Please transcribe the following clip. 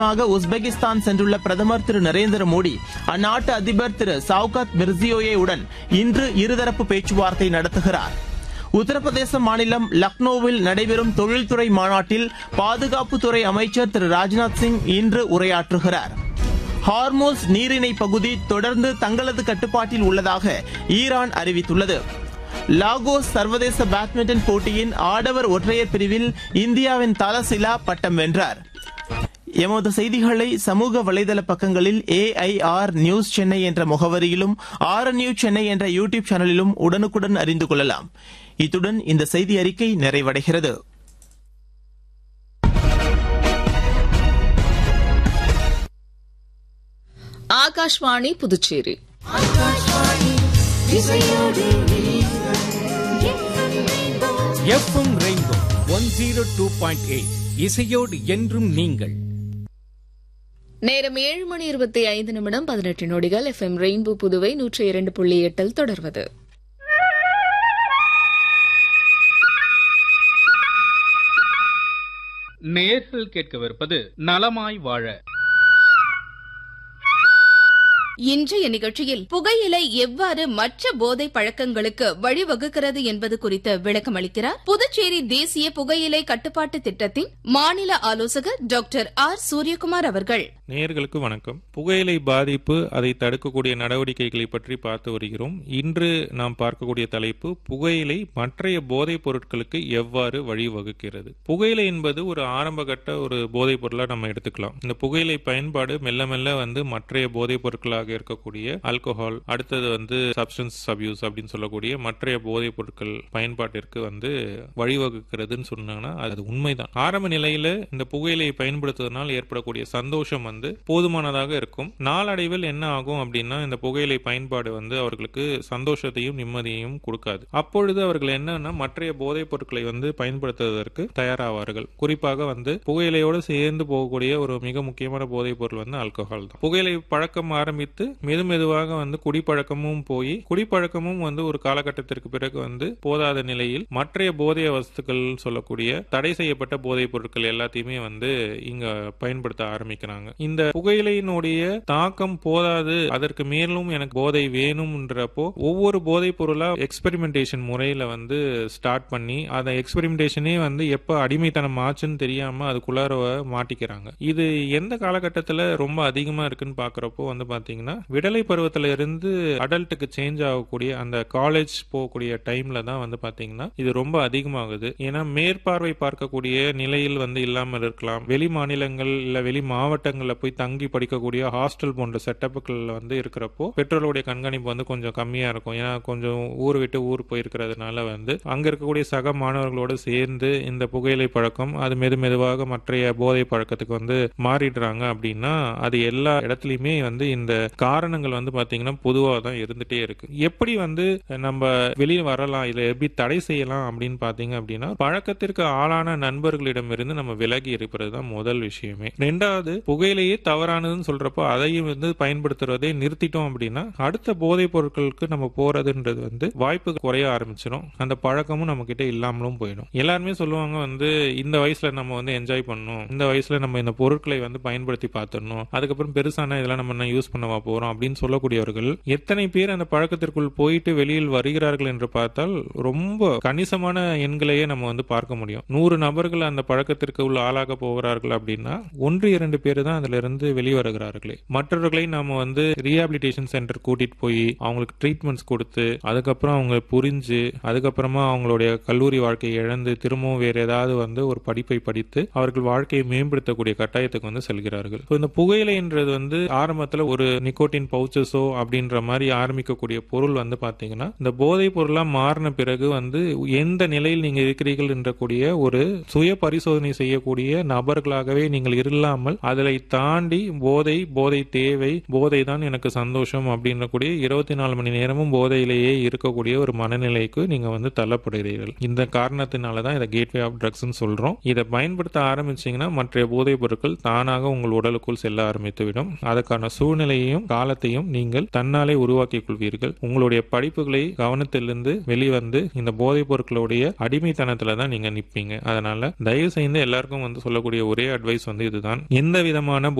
ஆக உஸ்பெகிஸ்தான் சென்றுள்ள பிரதமர் திரு நரேந்திர மோடி அந்நாட்டு அதிபர் திரு சவுகாத் மிர்சியோயே உடன் இன்று இருதரப்பு பேச்சுவார்த்தை நடத்துகிறார் உத்தரப்பிரதேச மாநிலம் லக்னோவில் நடைபெறும் தொழில்துறை மாநாட்டில் பாதுகாப்புத்துறை அமைச்சர் திரு ராஜ்நாத் சிங் இன்று உரையாற்றுகிறார் ஹார்மோஸ் நீரிணை பகுதி தொடர்ந்து தங்களது கட்டுப்பாட்டில் உள்ளதாக ஈரான் அறிவித்துள்ளது லாகோஸ் சர்வதேச பேட்மிண்டன் போட்டியின் ஆடவர் ஒற்றையர் பிரிவில் இந்தியாவின் தலசிலா பட்டம் வென்றார் எமது செய்திகளை சமூக வலைதள பக்கங்களில் ஏஐஆர் நியூஸ் சென்னை என்ற முகவரியிலும் ஆர் நியூஸ் சென்னை என்ற யூ டியூப் சேனலிலும் உடனுக்குடன் அறிந்து கொள்ளலாம் இத்துடன் இந்த செய்தி அறிக்கை நிறைவடைகிறது Akashvani Puducherry FM rainbow one zero two point eight இசையோடு என்றும் நீங்கள் நேரம் ஏழு மணி இருபத்தி ஐந்து நிமிடம் பதினெட்டு நொடிகள் எஃப் எம் ரெயின்போ புதுவை நூற்றி இரண்டு புள்ளி எட்டில் தொடர்வது நேர்கள் கேட்கவிருப்பது நலமாய் வாழ இன்றைய நிகழ்ச்சியில் புகையிலை எவ்வாறு மற்ற போதை பழக்கங்களுக்கு வழிவகுக்கிறது என்பது குறித்து விளக்கம் அளிக்கிறார் புதுச்சேரி தேசிய புகையிலை கட்டுப்பாட்டு திட்டத்தின் மாநில ஆலோசகர் டாக்டர் ஆர் சூரியகுமார் அவர்கள் நேயர்களுக்கு வணக்கம் புகையிலை பாதிப்பு அதை தடுக்கக்கூடிய நடவடிக்கைகளை பற்றி பார்த்து வருகிறோம் இன்று நாம் பார்க்கக்கூடிய தலைப்பு புகையிலை மற்றைய போதைப் பொருட்களுக்கு எவ்வாறு வழிவகுக்கிறது புகையிலை என்பது ஒரு ஆரம்பகட்ட ஒரு போதைப் பொருளா நம்ம எடுத்துக்கலாம் இந்த புகையிலை பயன்பாடு மெல்ல மெல்ல வந்து மற்றைய போதைப் பொருட்களாக இருக்கக்கூடிய ஆல்கோஹால் அடுத்தது வந்து சப்ஸ்டன்ஸ் அபியூஸ் அப்படின்னு சொல்லக்கூடிய மற்றைய போதைப் பொருட்கள் பயன்பாட்டிற்கு வந்து வழிவகுக்கிறதுன்னு சொன்னாங்கன்னா அது உண்மைதான் ஆரம்ப நிலையில இந்த புகையிலையை பயன்படுத்துவதனால் ஏற்படக்கூடிய சந்தோஷம் வந்து போதுமானதாக இருக்கும் நாளடைவில் என்ன ஆகும் அப்படின்னா இந்த புகையிலை பயன்பாடு வந்து அவர்களுக்கு சந்தோஷத்தையும் நிம்மதியையும் கொடுக்காது அப்பொழுது அவர்கள் என்னன்னா மற்றைய போதைப் பொருட்களை வந்து பயன்படுத்துவதற்கு தயாராவார்கள் குறிப்பாக வந்து புகையிலையோடு சேர்ந்து போகக்கூடிய ஒரு மிக முக்கியமான போதைப் பொருள் வந்து ஆல்கஹால் தான் புகையிலை பழக்கம் ஆரம்பித்து மெது மெதுவாக வந்து குடிப்பழக்கமும் போய் குடிப்பழக்கமும் வந்து ஒரு காலகட்டத்திற்கு பிறகு வந்து போதாத நிலையில் மற்றைய போதைய வஸ்துக்கள் சொல்லக்கூடிய தடை செய்யப்பட்ட போதைப் பொருட்கள் எல்லாத்தையுமே வந்து இங்க பயன்படுத்த ஆரம்பிக்கிறாங்க இந்த புகையிலையினுடைய தாக்கம் போதாது அதற்கு மேலும் எனக்கு போதை வேணும்ன்றப்போ ஒவ்வொரு போதைப் பொருளா எக்ஸ்பெரிமெண்டேஷன் முறையில வந்து ஸ்டார்ட் பண்ணி அந்த எக்ஸ்பெரிமெண்டேஷனே வந்து எப்ப அடிமைத்தனம் ஆச்சுன்னு தெரியாம அதுக்குள்ளார மாட்டிக்கிறாங்க இது எந்த காலகட்டத்துல ரொம்ப அதிகமா இருக்குன்னு பாக்குறப்போ வந்து பாத்தீங்கன்னா விடலை பருவத்துல இருந்து அடல்ட்டுக்கு சேஞ்ச் ஆகக்கூடிய அந்த காலேஜ் போகக்கூடிய டைம்ல தான் வந்து பாத்தீங்கன்னா இது ரொம்ப அதிகமாகுது ஏன்னா மேற்பார்வை பார்க்கக்கூடிய நிலையில் வந்து இல்லாமல் இருக்கலாம் வெளி மாநிலங்கள் இல்ல வெளி மாவட்டங்கள்ல போய் தங்கி படிக்கக்கூடிய ஹாஸ்டல் போன்ற செட்டப்புகள் வந்து இருக்கிறப்போ பெற்றோர்களுடைய கண்காணிப்பு வந்து கொஞ்சம் கம்மியா இருக்கும் ஏன்னா கொஞ்சம் ஊர் விட்டு ஊர் போயிருக்கிறதுனால வந்து அங்க இருக்கக்கூடிய சக மாணவர்களோடு சேர்ந்து இந்த புகையிலை பழக்கம் அது மெது மெதுவாக மற்றைய போதை பழக்கத்துக்கு வந்து மாறிடுறாங்க அப்படின்னா அது எல்லா இடத்துலயுமே வந்து இந்த காரணங்கள் வந்து பாத்தீங்கன்னா பொதுவாக தான் இருந்துட்டே இருக்கு எப்படி வந்து நம்ம வெளியே வரலாம் இதை எப்படி தடை செய்யலாம் அப்படின்னு பாத்தீங்க அப்படின்னா பழக்கத்திற்கு ஆளான நண்பர்களிடமிருந்து நம்ம விலகி இருப்பது தான் முதல் விஷயமே ரெண்டாவது புகையிலேயே தவறானதுன்னு சொல்றப்போ அதையும் வந்து பயன்படுத்துறதே நிறுத்திட்டோம் அப்படின்னா அடுத்த போதைப் பொருட்களுக்கு நம்ம போறதுன்றது வந்து வாய்ப்பு குறைய ஆரம்பிச்சிடும் அந்த பழக்கமும் நம்ம கிட்ட இல்லாமலும் போயிடும் எல்லாருமே சொல்லுவாங்க வந்து இந்த வயசுல நம்ம வந்து என்ஜாய் பண்ணணும் இந்த வயசுல நம்ம இந்த பொருட்களை வந்து பயன்படுத்தி பார்த்துடணும் அதுக்கப்புறம் பெருசான இதெல்லாம் நம்ம என்ன யூஸ் பண்ணவா போறோம் அப்படின்னு சொல்லக்கூடியவர்கள் எத்தனை பேர் அந்த பழக்கத்திற்குள் போயிட்டு வெளியில் வருகிறார்கள் என்று பார்த்தால் ரொம்ப கணிசமான எண்களையே நம்ம வந்து பார்க்க முடியும் நூறு நபர்கள் அந்த பழக்கத்திற்கு உள்ள ஆளாக போகிறார்கள் அப்படின்னா ஒன்று இரண்டு பேர் தான் அதுல இருந்து வெளிவருகிறார்களே மற்றவர்களை நாம வந்து ரீஹாபிலிட்டேஷன் சென்டர் கூட்டிட்டு போய் அவங்களுக்கு ட்ரீட்மெண்ட்ஸ் கொடுத்து அதுக்கப்புறம் அவங்க புரிஞ்சு அதுக்கப்புறமா அவங்களுடைய கல்லூரி வாழ்க்கையை இழந்து திரும்பவும் வேற ஏதாவது வந்து ஒரு படிப்பை படித்து அவர்கள் வாழ்க்கையை மேம்படுத்தக்கூடிய கட்டாயத்துக்கு வந்து செல்கிறார்கள் So, இந்த புகையிலைன்றது வந்து ஆரம்பத்துல ஒரு நிக்கோட்டின் பவுச்சஸோ அப்படின்ற மாதிரி ஆரம்பிக்கக்கூடிய பொருள் வந்து பாத்தீங்கன்னா இந்த போதைப் பொருளா மாறின பிறகு வந்து எந்த நிலையில் நீங்க இருக்கிறீர்கள் என்றக்கூடிய ஒரு சுய பரிசோதனை செய்யக்கூடிய நபர்களாகவே நீங்கள் இல்லாமல் அதில் தாண்டி போதை போதை தேவை போதை தான் எனக்கு சந்தோஷம் அப்படின்ற கூடிய இருபத்தி நாலு மணி நேரமும் போதையிலேயே இருக்கக்கூடிய ஒரு மனநிலைக்கு நீங்க வந்து தள்ளப்படுகிறீர்கள் இந்த காரணத்தினால தான் இதை கேட்வே ஆஃப் ட்ரக்ஸ்னு சொல்றோம் இதை பயன்படுத்த ஆரம்பிச்சீங்கன்னா மற்ற போதைப் பொருட்கள் தானாக உங்கள் உடலுக்குள் செல்ல ஆரம்பித்துவிடும் அதுக்கான சூழ்நிலையையும் நேரத்தையும் காலத்தையும் நீங்கள் தன்னாலே உருவாக்கிக் கொள்வீர்கள் உங்களுடைய படிப்புகளை கவனத்திலிருந்து வெளிவந்து இந்த போதைப் பொருட்களுடைய அடிமைத்தனத்துல தான் நீங்க நிற்பீங்க அதனால தயவு செய்து எல்லாருக்கும் வந்து சொல்லக்கூடிய ஒரே அட்வைஸ் வந்து இதுதான் எந்த விதமான